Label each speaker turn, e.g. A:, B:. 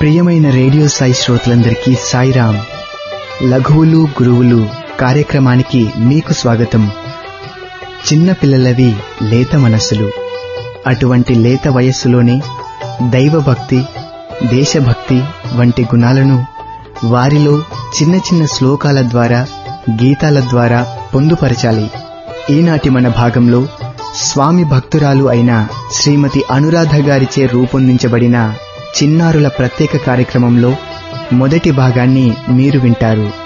A: ప్రియమైన రేడియో సాయి శ్రోతలందరికీ సాయిరాం లఘువులు గురువులు కార్యక్రమానికి మీకు స్వాగతం చిన్న పిల్లలవి లేత మనస్సులు అటువంటి లేత వయస్సులోనే దైవభక్తి దేశభక్తి వంటి గుణాలను వారిలో చిన్న చిన్న శ్లోకాల ద్వారా గీతాల ద్వారా పొందుపరచాలి ఈనాటి మన భాగంలో స్వామి భక్తురాలు అయిన శ్రీమతి అనురాధ గారిచే రూపొందించబడిన చిన్నారుల ప్రత్యేక కార్యక్రమంలో మొదటి భాగాన్ని మీరు వింటారు